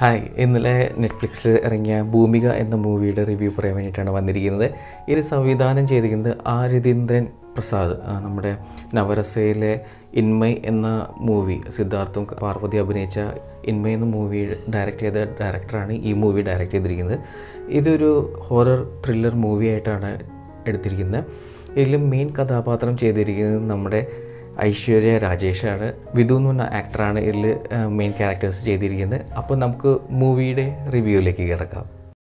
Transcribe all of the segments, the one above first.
hi ഇന്നലെ നെറ്റ്ഫ്ലിക്സിൽ ഇറങ്ങിയ ഭൂമിക എന്ന മൂവിയുടെ റിവ്യൂ പറയാൻ വേണ്ടിയിട്ടാണ് വന്നിരിക്കുന്നത് ഇത് സംവിധാനം ചെയ്തിരിക്കുന്നത് ആര്യതീന്ദ്രൻ പ്രസാദ് ആ, നമ്മുടെ നവരസയിലെ ഇൻമയ് എന്ന മൂവി സിദ്ധാർത്ഥും പാർവതി അഭിനയിച്ച ഇൻമയ് എന്ന മൂവി ഡയറക്റ്റ് ചെയ്ത ഡയറക്ടറാണ് ഈ മൂവി ഡയറക്റ്റ് ചെയ്തിരിക്കുന്നത് ഇതൊരു ഹൊറർ ത്രില്ലർ മൂവി ആയിട്ടാണ് എടുത്തിരിക്കുന്നത് ഇതിൽ മെയിൻ കഥാപാത്രം ചെയ്തിരിക്കുന്നത് നമ്മുടെ ഐശ്വര്യ രാജേഷാണ് വിധു എന്ന് പറഞ്ഞ ആക്ടറാണ് ഇതിൽ മെയിൻ ക്യാരക്ടേഴ്സ് ചെയ്തിരിക്കുന്നത് അപ്പോൾ നമുക്ക് മൂവിയുടെ റിവ്യൂയിലേക്ക് കിടക്കാം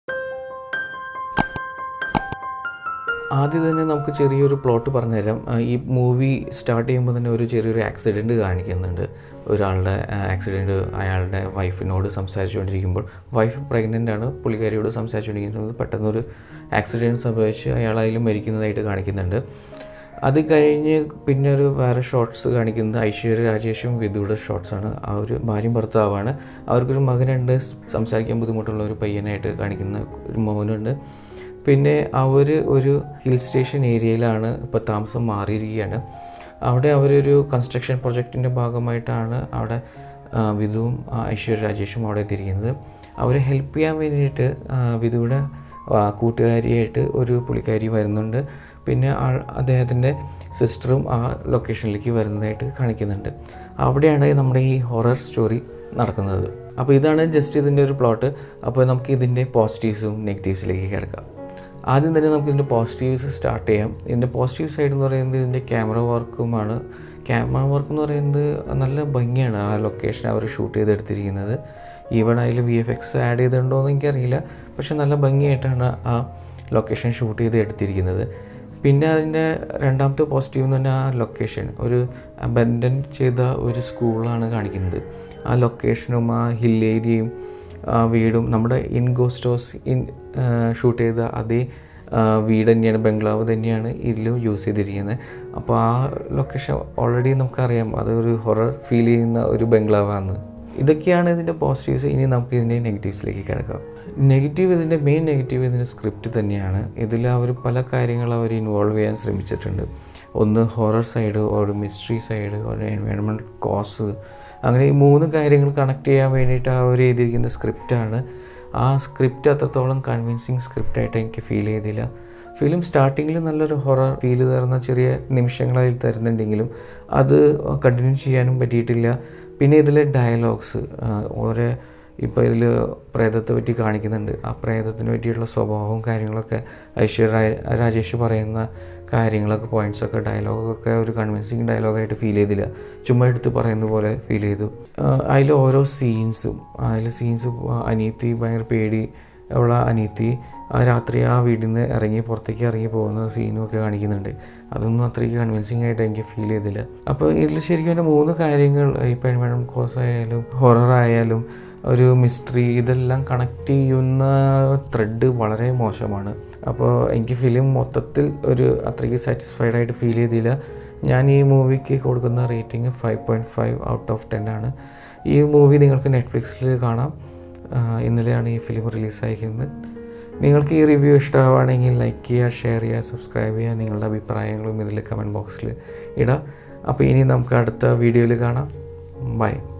ആദ്യം തന്നെ നമുക്ക് ചെറിയൊരു പ്ലോട്ട് പറഞ്ഞുതരാം ആ, ഈ മൂവി സ്റ്റാർട്ട് ചെയ്യുമ്പോൾ തന്നെ ഒരു ചെറിയൊരു ആക്സിഡൻറ്റ് കാണിക്കുന്നുണ്ട് ഒരാളുടെ ആക്സിഡൻറ്റ് അയാളുടെ വൈഫിനോട് സംസാരിച്ചുകൊണ്ടിരിക്കുമ്പോൾ വൈഫ് പ്രഗ്നൻ്റ് ആണ് പുള്ളിക്കാരിയോട് സംസാരിച്ചുകൊണ്ടിരിക്കുന്നത് പെട്ടെന്നൊരു ആക്സിഡൻറ്റ് സംഭവിച്ച് അയാൾ അതിൽ മരിക്കുന്നതായിട്ട് കാണിക്കുന്നുണ്ട് അത് കഴിഞ്ഞ് പിന്നെ ഒരു വേറെ ഷോർട്സ് കാണിക്കുന്നത് ഐശ്വര്യ രാജേഷും വിധുയുടെ ഷോർട്സാണ് ആ ഒരു ഭാര്യയും ഭർത്താവാണ് അവർക്കൊരു മകനുണ്ട് സംസാരിക്കാൻ ബുദ്ധിമുട്ടുള്ള ഒരു പയ്യനായിട്ട് കാണിക്കുന്ന ഒരു മോനുണ്ട് പിന്നെ അവർ ഒരു ഹിൽ സ്റ്റേഷൻ ഏരിയയിലാണ് ഇപ്പോൾ താമസം മാറിയിരിക്കുകയാണ് അവിടെ അവരൊരു കൺസ്ട്രക്ഷൻ പ്രൊജക്റ്റിൻ്റെ ഭാഗമായിട്ടാണ് അവിടെ ആ, വിധുവും ആ, ഐശ്വര്യ രാജേഷും അവിടെ എത്തിയിരിക്കുന്നത് അവരെ ഹെൽപ്പ് ചെയ്യാൻ വേണ്ടിയിട്ട് ആ, വിധുവിടെ ആ, കൂട്ടുകാരിയായിട്ട് ഒരു പുള്ളിക്കാരി വരുന്നുണ്ട് പിന്നെ ആൾ അദ്ദേഹത്തിൻ്റെ സിസ്റ്ററും ആ ലൊക്കേഷനിലേക്ക് വരുന്നതായിട്ട് കാണിക്കുന്നുണ്ട് അവിടെയാണ് നമ്മുടെ ഈ ഹൊറർ സ്റ്റോറി നടക്കുന്നത് അപ്പോൾ ഇതാണ് ജസ്റ്റ് ഇതിൻ്റെ ഒരു പ്ലോട്ട് അപ്പോൾ നമുക്ക് ഇതിൻ്റെ പോസിറ്റീവ്സും നെഗറ്റീവ്സിലേക്ക് കിടക്കാം ആദ്യം തന്നെ നമുക്ക് ഇതിൻ്റെ പോസിറ്റീവ്സ് സ്റ്റാർട്ട് ചെയ്യാം ഇതിൻ്റെ പോസിറ്റീവ് സൈഡ് എന്ന് പറയുന്നത് ഇതിൻ്റെ ക്യാമറ വർക്കുമാണ് ക്യാമറ വർക്ക് എന്ന് പറയുന്നത് നല്ല ഭംഗിയാണ് ആ ലൊക്കേഷൻ അവർ ഷൂട്ട് ചെയ്തെടുത്തിരിക്കുന്നത് ഈവൺ അതിൽ വി എഫ് എക്സ് ആഡ് ചെയ്തിട്ടുണ്ടോ എന്ന് എനിക്കറിയില്ല പക്ഷെ നല്ല ഭംഗിയായിട്ടാണ് ആ ലൊക്കേഷൻ ഷൂട്ട് ചെയ്ത് എടുത്തിരിക്കുന്നത് പിന്നെ അതിൻ്റെ രണ്ടാമത്തെ പോസിറ്റീവ് എന്ന് പറഞ്ഞാൽ ആ ലൊക്കേഷൻ ഒരു അബൻഡൻ ചെയ്ത ഒരു സ്കൂളാണ് കാണിക്കുന്നത് ആ ലൊക്കേഷനും ആ ഹിൽ ഏരിയയും ആ വീടും നമ്മുടെ ഇൻ ഗോസ്റ്റോസ് ഇൻ ഷൂട്ട് ചെയ്ത അതേ ആ, വീട് തന്നെയാണ് ബംഗ്ലാവ് തന്നെയാണ് ഇതിലും യൂസ് ചെയ്തിരിക്കുന്നത് അപ്പോൾ ആ ലൊക്കേഷൻ ഓൾറെഡി നമുക്കറിയാം അതൊരു ഹൊറർ ഫീൽ ചെയ്യുന്ന ഒരു ബംഗ്ലാവാണ് ഇതൊക്കെയാണ് ഇതിൻ്റെ പോസിറ്റീവ്സ് ഇനി നമുക്ക് ഇതിൻ്റെ നെഗറ്റീവ്സിലേക്ക് കിടക്കാം നെഗറ്റീവ് ഇതിൻ്റെ മെയിൻ നെഗറ്റീവ് ഇതിൻ്റെ സ്ക്രിപ്റ്റ് തന്നെയാണ് ഇതിൽ അവർ പല കാര്യങ്ങൾ അവർ ഇൻവോൾവ് ചെയ്യാൻ ശ്രമിച്ചിട്ടുണ്ട് ഒന്ന് ഹൊറർ സൈഡ് ഒരു മിസ്റ്ററി സൈഡ് ഒരു എൻവയോൺമെൻറ്റ് കോസ് അങ്ങനെ ഈ മൂന്ന് കാര്യങ്ങൾ കണക്ട് ചെയ്യാൻ വേണ്ടിയിട്ട് അവർ എഴുതിയിരിക്കുന്ന സ്ക്രിപ്റ്റാണ് ആ സ്ക്രിപ്റ്റ് അത്രത്തോളം കൺവിൻസിങ് സ്ക്രിപ്റ്റായിട്ട് എനിക്ക് ഫീൽ ചെയ്തില്ല ഫിലിം സ്റ്റാർട്ടിങ്ങിൽ നല്ലൊരു ഹൊറർ ഫീൽ തരുന്ന ചെറിയ നിമിഷങ്ങൾ അതിൽ തരുന്നുണ്ടെങ്കിലും അത് കണ്ടിന്യൂ ചെയ്യാനും പറ്റിയിട്ടില്ല പിന്നെ ഇതിലെ ഡയലോഗ്സ് ഓരോ ഇപ്പോൾ ഇതിൽ പ്രേതത്തെ പറ്റി കാണിക്കുന്നുണ്ട് ആ പ്രേതത്തിന് പറ്റിയിട്ടുള്ള സ്വഭാവവും കാര്യങ്ങളൊക്കെ ഐശ്വര്യ രാ- രാജേഷ് പറയുന്ന കാര്യങ്ങളൊക്കെ പോയിൻറ്റ്സൊക്കെ ഡയലോഗൊക്കെ ഒരു കൺവിൻസിങ് ഡയലോഗായിട്ട് ഫീൽ ചെയ്തില്ല ചുമ്മാ എടുത്ത് പറയുന്ന പോലെ ഫീൽ ചെയ്തു അതിൽ ഓരോ സീൻസും അതിൽ സീൻസ് അനിയത്തി ഭയങ്കര പേടി ഉള്ള അനിയത്തി ആ രാത്രി ആ വീട്ടിൽ നിന്ന് ഇറങ്ങി പുറത്തേക്ക് ഇറങ്ങി പോകുന്ന സീനും ഒക്കെ കാണിക്കുന്നുണ്ട് അതൊന്നും അത്രയ്ക്ക് കൺവിൻസിങ് ആയിട്ട് എനിക്ക് ഫീൽ ചെയ്തില്ല അപ്പോൾ ഇതിൽ ശരിക്കും എൻ്റെ മൂന്ന് കാര്യങ്ങൾ ഇപ്പോൾ എൻവയോൺമെൻറ്റ് കോസ് ആയാലും ഹൊറർ ആയാലും ഒരു മിസ്റ്ററി ഇതെല്ലാം കണക്ട് ചെയ്യുന്ന ത്രെഡ് വളരെ മോശമാണ് അപ്പോൾ എനിക്ക് ഫിലിം മൊത്തത്തിൽ ഒരു അത്രയ്ക്ക് സാറ്റിസ്ഫൈഡ് ആയിട്ട് ഫീൽ ചെയ്തില്ല ഞാൻ ഈ മൂവിക്ക് കൊടുക്കുന്ന rating five point five out of ten ആണ് ഈ മൂവി നിങ്ങൾക്ക് നെറ്റ്ഫ്ലിക്സിൽ കാണാം ആഹ് ഇന്നലെയാണ് ഈ ഫിലിം റിലീസായിരിക്കുന്നത് നിങ്ങൾക്ക് ഈ റിവ്യൂ ഇഷ്ടമാവുകയാണെങ്കിൽ ലൈക്ക് ചെയ്യുക ഷെയർ ചെയ്യുക സബ്സ്ക്രൈബ് ചെയ്യുക നിങ്ങളുടെ അഭിപ്രായങ്ങളും ഇതിൽ കമൻറ്റ് ബോക്സിൽ ഇടാം അപ്പോൾ ഇനി നമുക്ക് അടുത്ത വീഡിയോയിൽ കാണാം ബൈ